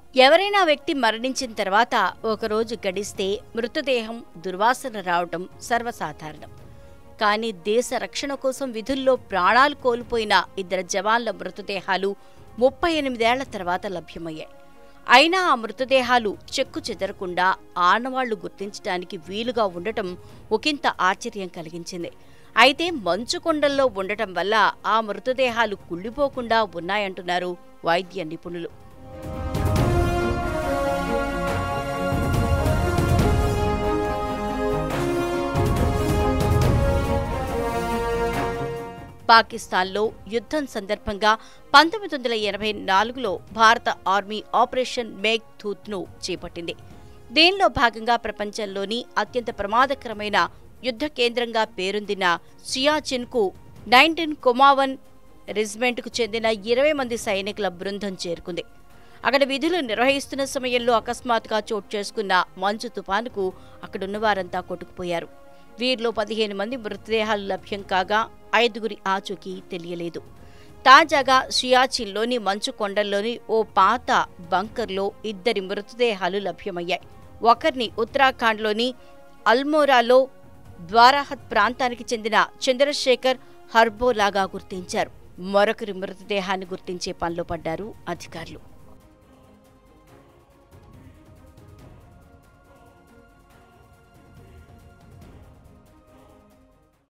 ఎవరైనా వ్యక్తి మరణించిన తర్వాత ఒకరోజు గడిస్తే మృతదేహం దుర్వాసన రావటం సర్వసాధారణం కానీ దేశ రక్షణ కోసం విధుల్లో ప్రాణాలు కోల్పోయిన ఇద్దరు జవాన్ల మృతదేహాలు ముప్పై ఎనిమిదేళ్ల తర్వాత లభ్యమయ్యాయి అయినా ఆ మృతదేహాలు చెక్కు చెదరకుండా ఆనవాళ్లు గుర్తించడానికి వీలుగా ఉండటం ఒకంత ఆశ్చర్యం కలిగించింది అయితే మంచు కొండల్లో ఉండటం వల్ల ఆ మృతదేహాలు కుళ్ళిపోకుండా ఉన్నాయంటున్నారు వైద్య నిపుణులు పాకిస్తాన్లో యుద్ధం సందర్భంగా పంతొమ్మిది వందల ఎనభై నాలుగులో భారత ఆర్మీ ఆపరేషన్ మేఘ్ ధూత్ను చేపట్టింది దీనిలో భాగంగా ప్రపంచంలోని అత్యంత ప్రమాదకరమైన యుద్ధ కేంద్రంగా పేరొందిన సియాచిన్కు నైన్టీన్ కొమావన్ రెజిమెంట్కు చెందిన ఇరవై మంది సైనికుల బృందం చేరుకుంది అక్కడ విధులు నిర్వహిస్తున్న సమయంలో అకస్మాత్తుగా చోటు చేసుకున్న మంచు తుపానుకు అక్కడున్న వారంతా కొట్టుకుపోయారు వీరిలో పదిహేను మంది మృతదేహాలు లభ్యం కాగా ఐదుగురి ఆచూకీ తెలియలేదు తాజాగా షియాచిన్లోని మంచు కొండల్లోని ఓ పాత బంకర్లో ఇద్దరి మృతదేహాలు లభ్యమయ్యాయి ఒకరిని ఉత్తరాఖండ్లోని అల్మోరాలో ద్వారాహత్ ప్రాంతానికి చెందిన చంద్రశేఖర్ హర్బోలాగా గుర్తించారు మరొకరి మృతదేహాన్ని గుర్తించే పనిలో పడ్డారు అధికారులు